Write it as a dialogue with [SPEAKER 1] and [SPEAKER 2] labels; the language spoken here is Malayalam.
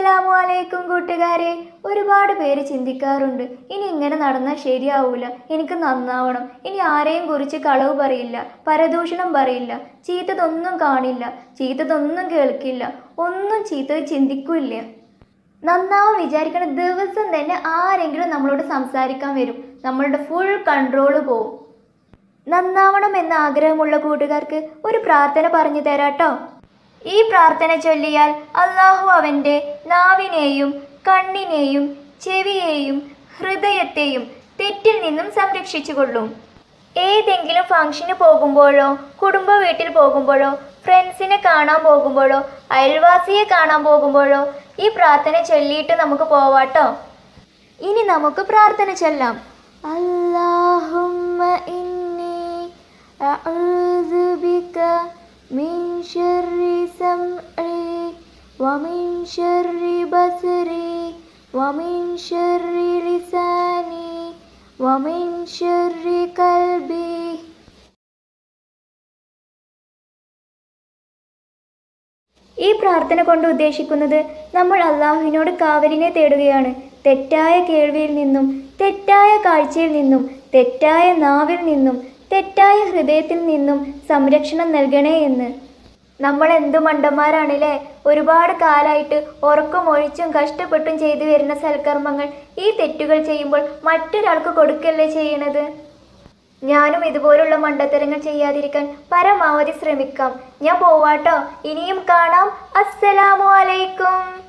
[SPEAKER 1] അസ്സലാമു അലൈക്കും കൂട്ടുകാരെ ഒരുപാട് പേര് ചിന്തിക്കാറുണ്ട് ഇനി ഇങ്ങനെ നടന്നാൽ ശരിയാവൂല എനിക്ക് നന്നാവണം ഇനി ആരെയും കുറിച്ച് കളവ് പറയില്ല പരദൂഷണം പറയില്ല ചീത്തതൊന്നും കാണില്ല ചീത്തതൊന്നും കേൾക്കില്ല ഒന്നും ചീത്തത് ചിന്തിക്കില്ല നന്നാവും വിചാരിക്കണ ദിവസം തന്നെ ആരെങ്കിലും നമ്മളോട് സംസാരിക്കാൻ വരും നമ്മളുടെ ഫുൾ കൺട്രോള് പോവും നന്നാവണം എന്ന ആഗ്രഹമുള്ള കൂട്ടുകാർക്ക് ഒരു പ്രാർത്ഥന പറഞ്ഞു തരാട്ടോ ഈ പ്രാർത്ഥന ചൊല്ലിയാൽ അള്ളാഹു അവൻ്റെ നാവിനെയും കണ്ണിനെയും ചെവിയെയും ഹൃദയത്തെയും തെറ്റിൽ നിന്നും സംരക്ഷിച്ചു കൊള്ളും ഏതെങ്കിലും ഫംഗ്ഷന് പോകുമ്പോഴോ കുടുംബ വീട്ടിൽ പോകുമ്പോഴോ ഫ്രണ്ട്സിനെ കാണാൻ പോകുമ്പോഴോ അയൽവാസിയെ കാണാൻ പോകുമ്പോഴോ ഈ പ്രാർത്ഥന ചൊല്ലിയിട്ട് നമുക്ക് പോവാട്ടോ ഇനി നമുക്ക് പ്രാർത്ഥന ചൊല്ലാം അല്ലാഹുമ്മ ഇന്നി അഊദു ബിക മിൻ ശർരി സംഇ വമിൻ ശർരി ബസരി വമിൻ ശർരി ലിസാനി വമിൻ ശർരി കൽബി ഈ പ്രാർത്ഥന കൊണ്ട് ഉദ്ദേശിക്കുന്നത് നമ്മൾ അള്ളാഹുവിനോട് കാവലിനെ തേടുകയാണ് തെറ്റായ കേൾവിയിൽ നിന്നും തെറ്റായ കാഴ്ചയിൽ നിന്നും തെറ്റായ നാവിൽ നിന്നും തെറ്റായ ഹൃദയത്തിൽ നിന്നും സംരക്ഷണം നൽകണേ എന്ന് നമ്മൾ എന്തു മണ്ടന്മാരാണല്ലേ ഒരുപാട് കാലമായിട്ട് ഉറക്കം ഒഴിച്ചും കഷ്ടപ്പെട്ടും ചെയ്തു വരുന്ന സൽക്കർമ്മങ്ങൾ ഈ തെറ്റുകൾ ചെയ്യുമ്പോൾ മറ്റൊരാൾക്ക് കൊടുക്കല്ലേ ചെയ്യണത് ഞാനും ഇതുപോലുള്ള മണ്ടത്തരങ്ങൾ ചെയ്യാതിരിക്കാൻ പരമാവധി ശ്രമിക്കാം ഞാൻ പോവാട്ടോ ഇനിയും കാണാം അസ്സലാമു അലൈക്കും